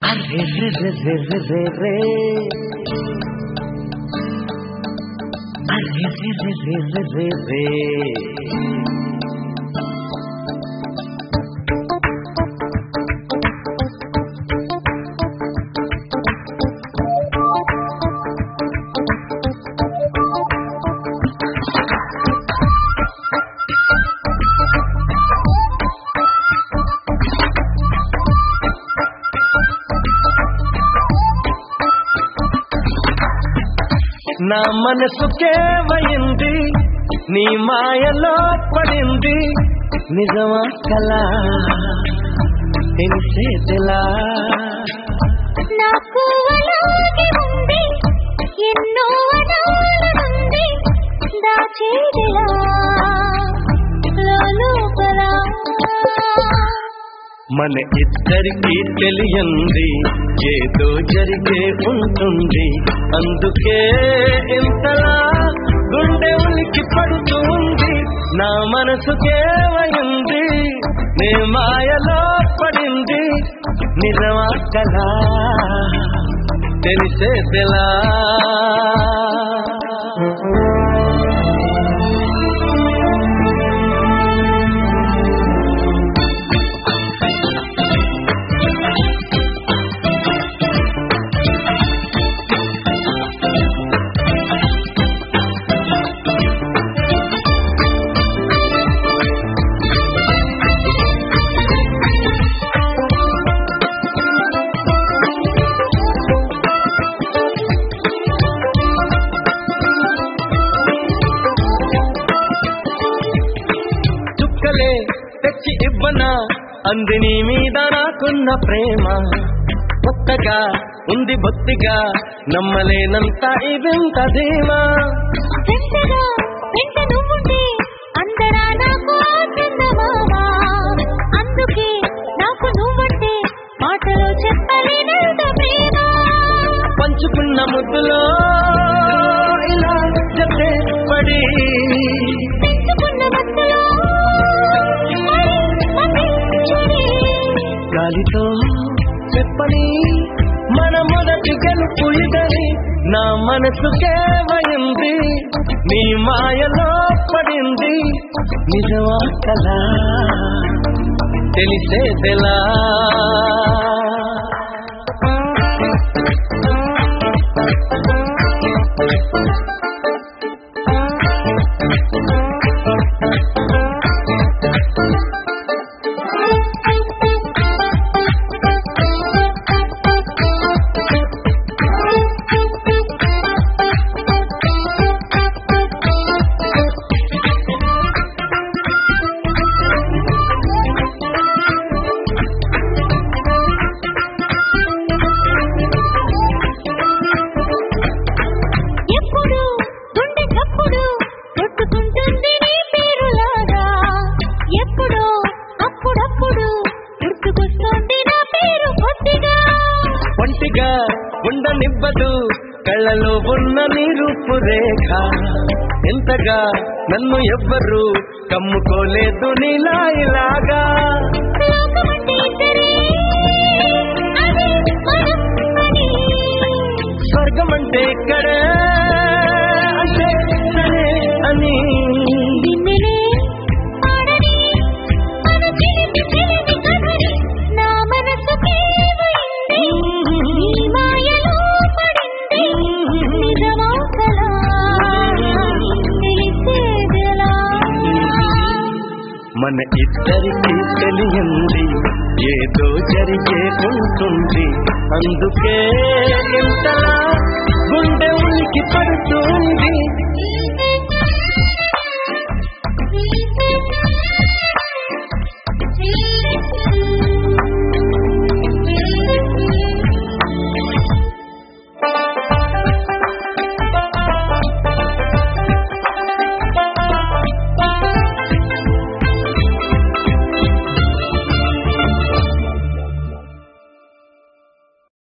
అరే రే రే రే రే రే రే. అరే రే రే రే రే రే రే. నా మనసుకేమైంది నీ మాయలో పడింది నిజమా కలా తెలిసేదిలా నాకు అలాగే ఉంది ఎన్నో అనాలనుంది దాచేదిలా లోపల మన ఇద్దరికి తెలియంది ఏదో జరిగే ఉంటుంది అందుకే ఇంతలా గుండె ఉలికి పడుతుంది నా మనసుకేమైంది నీ మాయలో పడింది నిజమా కలా తెలిసేదిలా చుక్కలే తెచ్చి ఇవ్వనా అంది నీ మీద నాకున్న ప్రేమ కొత్తగా ఉంది బొత్తిగా నమ్మలేనంత ఇవింత ధీమా వెంటగా వెంట నువ్వుంటే అందరా నాకు చందమామ అందుకే నాకు నువ్వంటే మాటలో చెప్పలేనంత ప్రేమ పంచుకున్న ముద్దులో ఇలా చెప్పే పడి పెంచుకున్న మధ్యలో గాలితో చెప్పని మన మొదటి గెలుపు ఇదని నా మనసుకేమైంది నీ మాయలో పడింది నిజమా కలా తెలిసేదెలా ఎప్పుడు గుండె చప్పుడు కొట్టుకుంటుంది నీ పేరులాగా ఎప్పుడో అప్పుడప్పుడు గుర్తుకొస్తుంది నా పేరు కొద్దిగా ఒంటిగా ఉండనివ్వదు కళ్ళలో ఉన్న నీ రూపురేఖ ఎంతగా నన్ను ఎవ్వరు కమ్ముకోలేదు నీలా ఇలాగా లోకమంటే ఇద్దరే, అదే మనం అని. స్వర్గం అంటే ఇక్కడే అంటే సరే అని నిన్ననే పాడని, మన చిలిపి చిలిపి కథని, నా మనసుకేమైంది? నీ మాయలో పడింది నిజమా కలా? తెలిసేదెలా? మన ఇద్దరికి తెలియంది ఏదో జరిగే ఉంటుంది అందుకే ఇంతలా గుండె ఉనికి పడుతుంది